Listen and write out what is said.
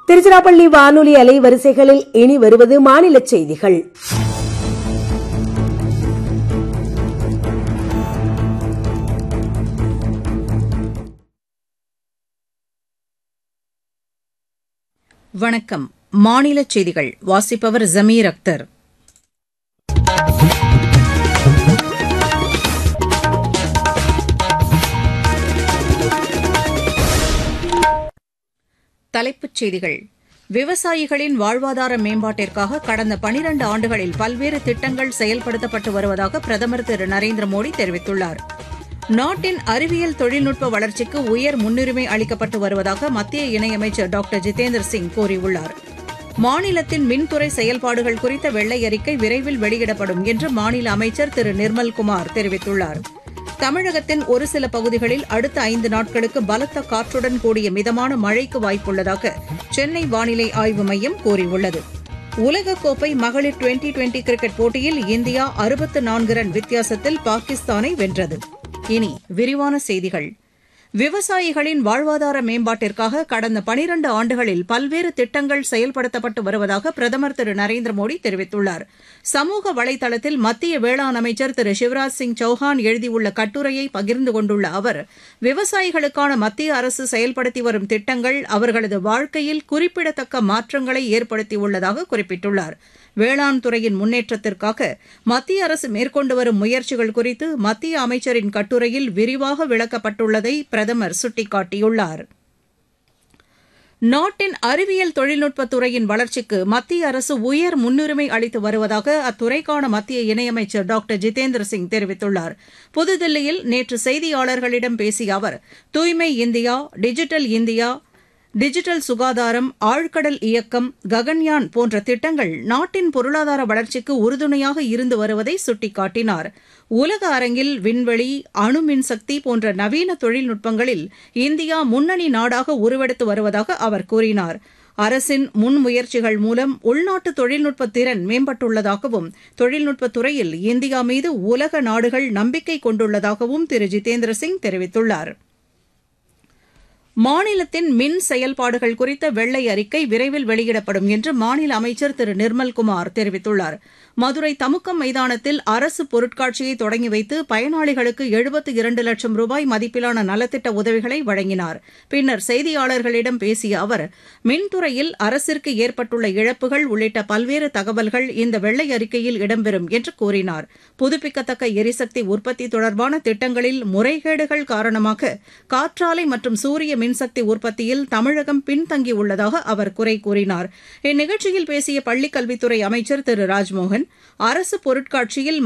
திருச்சிராப்பள்ளி வானொலி அலைவரிசைகளில் இனி வருவது மாநில செய்திகள் வணக்கம் மாநில செய்திகள் வாசிப்பவர் ஜமீர் அக்தர் தலைப்புச் செய்திகள் விவசாயிகளின் வாழ்வாதார மேம்பாட்டிற்காக கடந்த பனிரண்டு ஆண்டுகளில் பல்வேறு திட்டங்கள் செயல்படுத்தப்பட்டு வருவதாக பிரதமர் திரு நரேந்திர மோடி தெரிவித்துள்ளார் நாட்டின் அறிவியல் தொழில்நுட்ப வளர்ச்சிக்கு உயர் முன்னுரிமை அளிக்கப்பட்டு வருவதாக மத்திய இணையமைச்சர் டாக்டர் ஜிதேந்திர சிங் கூறியுள்ளார் மாநிலத்தின் மின்துறை செயல்பாடுகள் குறித்த வெள்ளை அறிக்கை விரைவில் வெளியிடப்படும் என்று மாநில அமைச்சர் திரு நிர்மல்குமார் தெரிவித்துள்ளார் தமிழகத்தின் ஒரு சில பகுதிகளில் அடுத்த ஐந்து நாட்களுக்கு பலத்த காற்றுடன் கூடிய மிதமான மழைக்கு வாய்ப்புள்ளதாக சென்னை வானிலை ஆய்வு மையம் கூறியுள்ளது உலகக்கோப்பை மகளிர் டுவெண்டி டுவெண்டி கிரிக்கெட் போட்டியில் இந்தியா அறுபத்து நான்கு ரன் வித்தியாசத்தில் பாகிஸ்தானை வென்றது இனி விரிவான செய்திகள் விவசாயிகளின் வாழ்வாதார மேம்பாட்டிற்காக கடந்த பனிரண்டு ஆண்டுகளில் பல்வேறு திட்டங்கள் செயல்படுத்தப்பட்டு வருவதாக பிரதமர் திரு நரேந்திர மோடி தெரிவித்துள்ளார் சமூக வலைதளத்தில் மத்திய வேளாண் அமைச்சர் திரு சிவராஜ் சிங் சௌஹான் எழுதியுள்ள கட்டுரையை பகிர்ந்து கொண்டுள்ள அவர் விவசாயிகளுக்கான மத்திய அரசு செயல்படுத்தி வரும் திட்டங்கள் அவர்களது வாழ்க்கையில் குறிப்பிடத்தக்க மாற்றங்களை ஏற்படுத்தியுள்ளதாக குறிப்பிட்டுள்ளார் வேளாண் துறையின் முன்னேற்றத்திற்காக மத்திய அரசு மேற்கொண்டு வரும் முயற்சிகள் குறித்து மத்திய அமைச்சரின் கட்டுரையில் விரிவாக விளக்கப்பட்டுள்ளதை பிரதமர் சுட்டிக்காட்டியுள்ளார் நாட்டின் அறிவியல் தொழில்நுட்பத் துறையின் வளர்ச்சிக்கு மத்திய அரசு உயர் முன்னுரிமை அளித்து வருவதாக அத்துறைக்கான மத்திய இணையமைச்சர் டாக்டர் ஜிதேந்திர சிங் தெரிவித்துள்ளார் புதுதில்லியில் நேற்று செய்தியாளர்களிடம் பேசிய அவர் தூய்மை இந்தியா டிஜிட்டல் இந்தியா டிஜிட்டல் சுகாதாரம் ஆழ்கடல் இயக்கம் ககன்யான் போன்ற திட்டங்கள் நாட்டின் பொருளாதார வளர்ச்சிக்கு உறுதுணையாக இருந்து வருவதை சுட்டிக்காட்டினார் உலக அரங்கில் விண்வெளி அணு மின்சக்தி போன்ற நவீன தொழில்நுட்பங்களில் இந்தியா முன்னணி நாடாக உருவெடுத்து வருவதாக அவர் கூறினார் அரசின் முன்முயற்சிகள் மூலம் உள்நாட்டு தொழில்நுட்ப திறன் மேம்பட்டுள்ளதாகவும் தொழில்நுட்பத் துறையில் இந்தியா மீது உலக நாடுகள் நம்பிக்கை கொண்டுள்ளதாகவும் திரு ஜிதேந்திர சிங் தெரிவித்துள்ளாா் மாநிலத்தின் மின் செயல்பாடுகள் குறித்த வெள்ளை அறிக்கை விரைவில் வெளியிடப்படும் என்று மாநில அமைச்சர் திரு நிர்மல்குமார் தெரிவித்துள்ளார் மதுரை தமுக்கம் மைதானத்தில் அரசு பொருட்காட்சியை தொடங்கி வைத்து பயனாளிகளுக்கு எழுபத்து இரண்டு லட்சம் ரூபாய் மதிப்பிலான நலத்திட்ட உதவிகளை வழங்கினார் பின்னர் செய்தியாளர்களிடம் பேசிய அவர் மின்துறையில் அரசிற்கு ஏற்பட்டுள்ள இழப்புகள் உள்ளிட்ட பல்வேறு தகவல்கள் இந்த வெள்ளை அறிக்கையில் இடம்பெறும் என்று கூறினார் புதுப்பிக்கத்தக்க எரிசக்தி உற்பத்தி தொடர்பான திட்டங்களில் முறைகேடுகள் காரணமாக காற்றாலை மற்றும் சூரிய மின்சக்தி உற்பத்தியில் தமிழகம் பின்தங்கியுள்ளதாக அவர் குறை கூறினார் இந்நிகழ்ச்சியில் பேசிய பள்ளிக் கல்வித்துறை அமைச்சர் திரு ராஜ்மோகன் அரசு பொருட்காட்சியில்